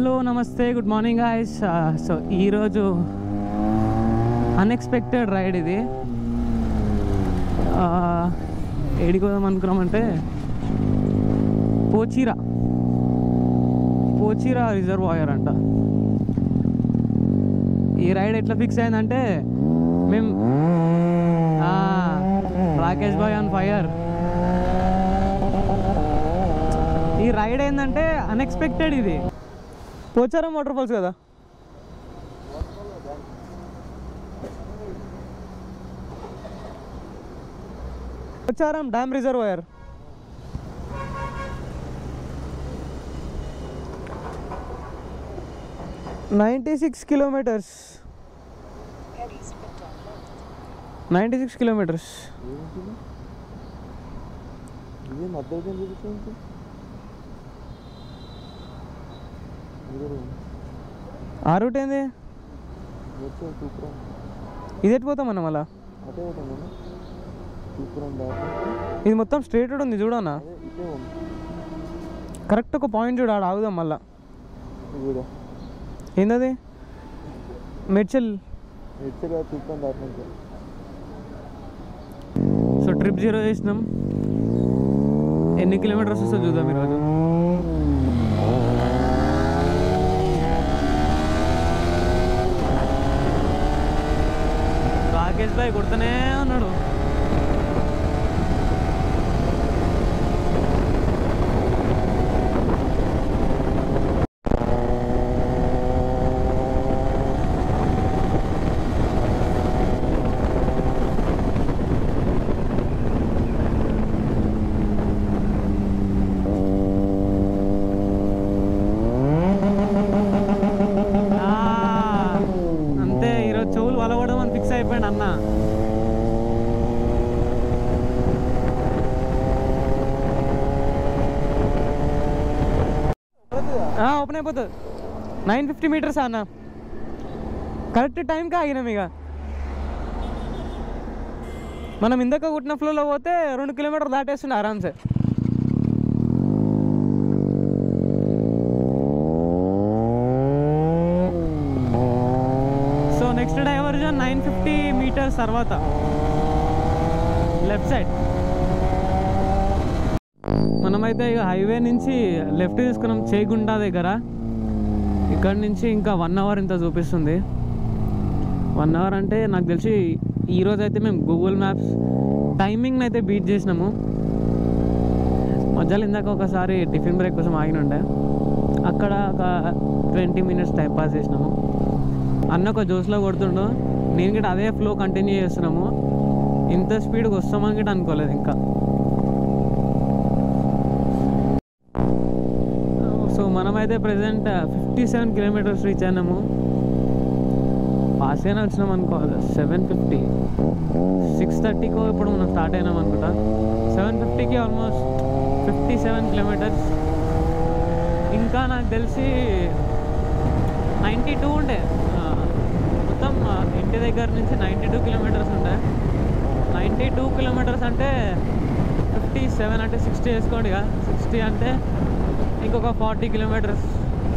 Hello నమస్తే good morning guys so ఈరోజు unexpected ride ఇది Uh, ఏడికి పోదాం అనుకున్నామంటే పోచీరా పోచీరా రిజర్వాయర్ అంట ఈ రైడ్ ఎట్లా ఫిక్స్ అయిందంటే మేము ఆ, రాకేష్ బాయ్ ఆన్ ఫైర్ ఈ రైడ్ ఏంటంటే అన్ఎక్స్పెక్టెడ్ ఇది పోచారం వాటర్ ఫాల్స్ కదా Pocharam dam reservoir ninety six kilometres ninety six kilometres ఇదే మధ్యలో చూపిస్తుంది ఆ రూట్ ఏంది సూపర్ ఇది ఎటు పోతాం మనం అలా అదే పోతాం సూపర్ దాకా ఇది మొత్తం స్ట్రేట్ రోడ్ ఉంది చూడన్నా అదే ఇదే ఉంది కరెక్ట్ ఒక పాయింట్ చూడ ఆడ ఆగుదాం మళ్ళా ఇది కూడా ఏందది మెడ్చల్ హెడ్సెట్ సూపర్ దాటినాక సో ట్రిప్ జీరో చేసినాం ఎన్ని కిలోమీటర్స్ వస్తుందో చూద్దాం ఈరోజు రాకేష్ భాయ్ కొడుతూనే ఉన్నాడు ఆ, అంతే ఈరోజు చెవులు వలవడం అని ఫిక్స్ అయిపోయాడు అన్న ఓపెన్ అయిపోతుంది నైన్ ఫిఫ్టీ మీటర్స్ అన్న కరెక్ట్ టైంకి ఆగినాం ఇక మనం ఇందాక కుట్టిన ఫ్లోలో పోతే రెండు కిలోమీటర్ దాటేస్తుండే ఆరామ్సే so next diversion nine fifty metres తర్వాత లెఫ్ట్ సైడ్ మనమైతే ఇక హైవే నుంచి లెఫ్ట్ తీసుకున్నాం చేగుంట దగ్గర ఇక్కడ నుంచి ఇంకా వన్ అవర్ ఇంత చూపిస్తుంది వన్ అవర్ అంటే నాకు తెలిసి ఈరోజు అయితే మేము గూగుల్ మ్యాప్స్ టైమింగ్ అయితే బీట్ చేసినాము మధ్యలో ఇందాక ఒకసారి టిఫిన్ బ్రేక్ కోసం ఆగిన ఉండే అక్కడ ఒక ట్వంటీ మినిట్స్ టైం పాస్ చేసినాము అన్న ఒక జ్యూస్లో కొడుతుండు నేను గిట్ట అదే ఫ్లో కంటిన్యూ చేస్తున్నాము ఇంత స్పీడ్గా వస్తామని గిట్ట అనుకోలేదు ఇంకా సో మనమైతే present fifty seven kilometres reach అయినాము పాస్ అయినా వచ్చినాం అనుకోవాలి సెవెన్ ఫిఫ్టీ సిక్స్ థర్టీకో ఇప్పుడు మనం స్టార్ట్ అయినాం అనుకుంటా సెవెన్ ఫిఫ్టీకి ఆల్మోస్ట్ ఫిఫ్టీ సెవెన్ కిలోమీటర్స్ ఇంకా నాకు తెలిసి నైంటీ టూ ఉండే ఆ, మొత్తం ఆ, ఇంటి దగ్గర నుంచి నైంటీ టూ కిలోమీటర్స్ ఉండే నైంటీ టూ కిలోమీటర్స్ అంటే ఫిఫ్టీ సెవెన్ అంటే సిక్స్టీ వేసుకోండి ఇక సిక్స్టీ అంటే ఇంకొక ఫార్టీ కిలోమీటర్స్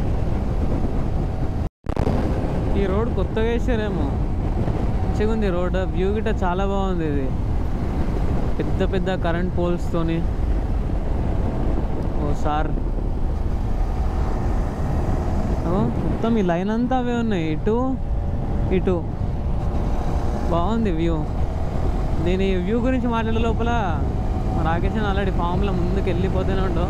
ఈ రోడ్ కొత్తగా వేసారేమో మంచిగా ఉంది రోడ్ వ్యూ గిట్ట చాలా బాగుంది ఇది పెద్ద పెద్ద కరెంట్ పోల్స్తోని ఓ సార్ ఓ, మొత్తం ఈ లైన్ అంతా అవే ఉన్నాయి ఇటు ఇటు బాగుంది వ్యూ నేను ఈ వ్యూ గురించి మాట్లాడే లోపల మా రాకేష్ ఆల్రెడీ ఫామ్లో ముందుకు వెళ్ళిపోతూనే ఉండవు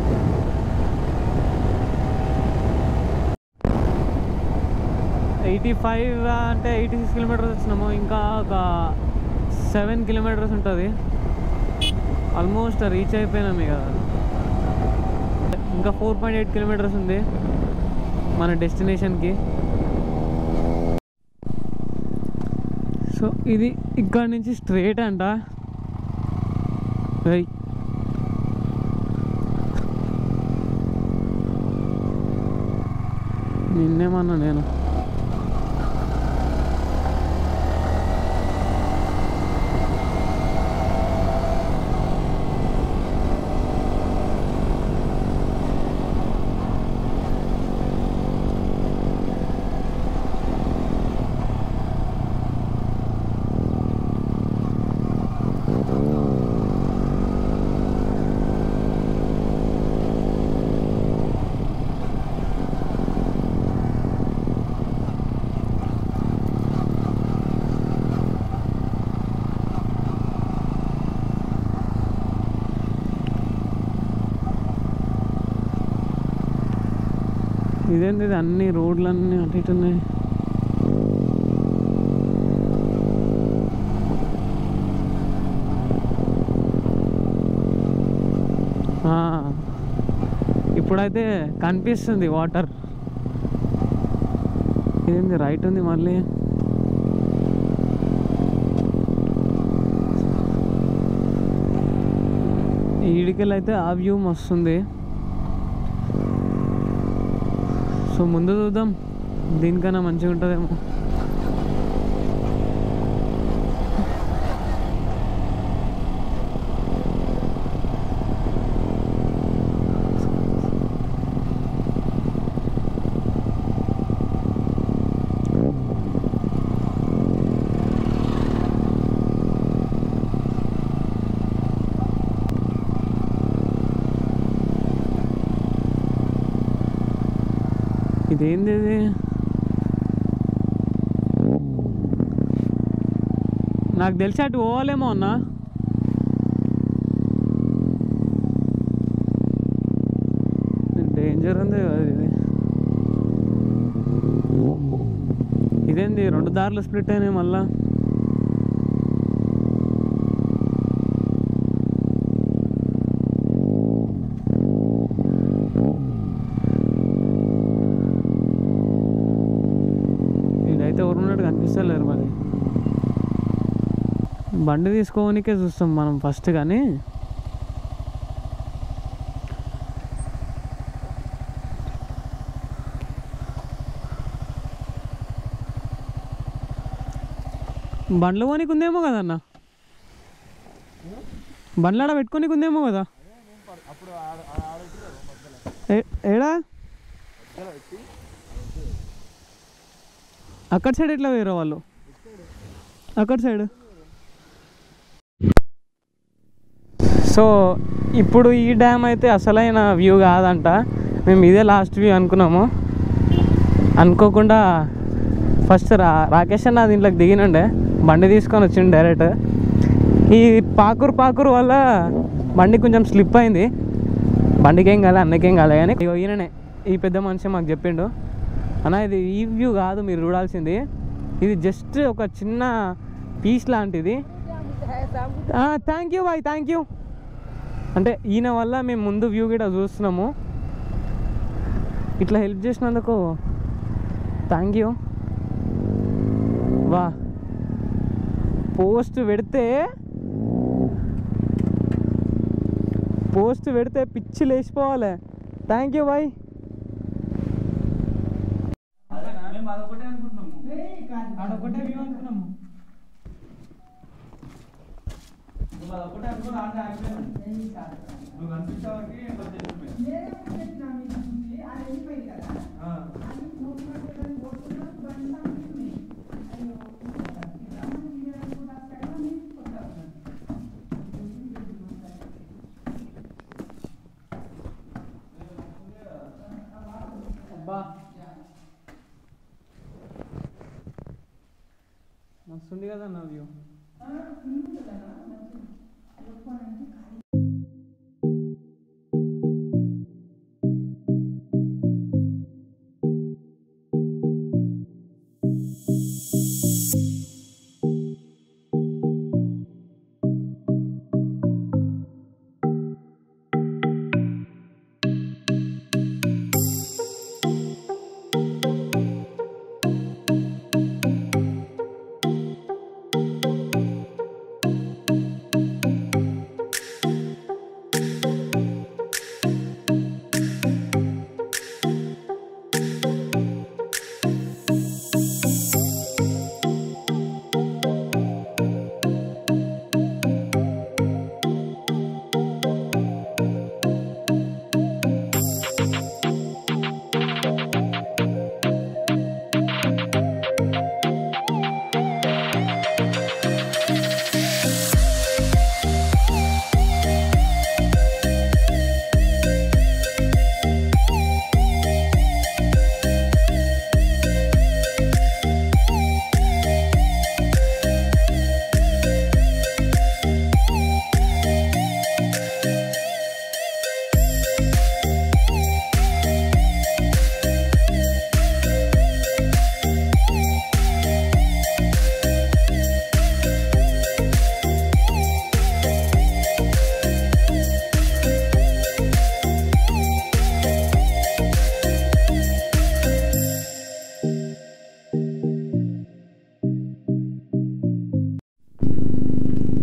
ఎయిటీ ఫైవ్ అంటే ఎయిటీ సిక్స్ కిలోమీటర్స్ వచ్చినాము ఇంకా ఒక సెవెన్ కిలోమీటర్స్ ఉంటుంది ఆల్మోస్ట్ రీచ్ అయిపోయినాం ఇక ఇంకా ఫోర్ పాయింట్ ఎయిట్ కిలోమీటర్స్ ఉంది మన డెస్టినేషన్కి సో ఇది ఇక్కడ నుంచి స్ట్రేట్ అంట ఏయ్. నిన్నేమన్నా నేను ఇదేంటి ఇది అన్ని రోడ్లన్నీ అటు ఇటు ఉన్నాయి ఆ, ఇప్పుడైతే కనిపిస్తుంది వాటర్ ఇదేంది రైట్ ఉంది మళ్ళీ ఈడికెళ్ళి అయితే ఆ వ్యూ మస్తుంది సో ముందు చూద్దాం దీనికన్నా మంచిగా ఉంటుందేమో ఇదేంది ఇది నాకు తెలిసి అటు పోవాలేమో అన్నా డేంజర్ ఉంది కదా ఇది ఇదేంది రెండు దారులు స్ప్లిట్ అయినాయి మళ్ళా ఇదైతే ఎవరు ఉన్నట్టు కనిపిస్తలేరు మరి బండి తీసుకోవడానికే చూస్తాం మనం ఫస్ట్ కానీ బండ్లు పోనీకి ఉందేమో కదన్న బండ్లాడ పెట్టుకోనికి ఉందేమో కదా ఏ- ఏడా అక్కడ సైడ్ ఎట్లా వేరే వాళ్ళు అక్కడ సైడ్ సో ఇప్పుడు ఈ డ్యామ్ అయితే అసలైన వ్యూ కాదంట మేము ఇదే లాస్ట్ వ్యూ అనుకున్నాము అనుకోకుండా ఫస్ట్ రా రాకేష్ అన్న దీంట్లోకి దిగినండే బండి తీసుకొని వచ్చిండు డైరెక్ట్ ఈ పాకురు పాకురు వల్ల బండి కొంచెం స్లిప్ అయింది బండికి ఏం కాలే అన్నకేం కాలే కానీ ఇగో ఈయననే ఈ పెద్ద మనిషి మాకు చెప్పిండు అన్న ఇది ఈ వ్యూ కాదు మీరు చూడాల్సింది ఇది జస్ట్ ఒక చిన్న పీస్ లాంటిది thank you boy thank you అంటే ఈయన వల్ల మేము ముందు వ్యూ కూడా చూస్తున్నాము ఇట్లా హెల్ప్ చేసినందుకు థ్యాంక్ యూ వా పోస్ట్ పెడితే పోస్ట్ పెడితే పిచ్చి లేచిపోవాలి థ్యాంక్ యూ బాయ్ అబ్బా మస్తుంది కదా నా వ్యూ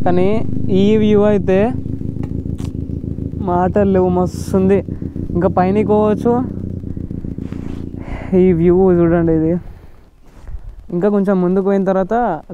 కానీ ఈ వ్యూ అయితే మాటలు లేవు మస్తుంది ఇంకా పైనకి పోవచ్చు ఈ వ్యూ చూడండి ఇది ఇంకా కొంచెం ముందుకు పోయిన తర్వాత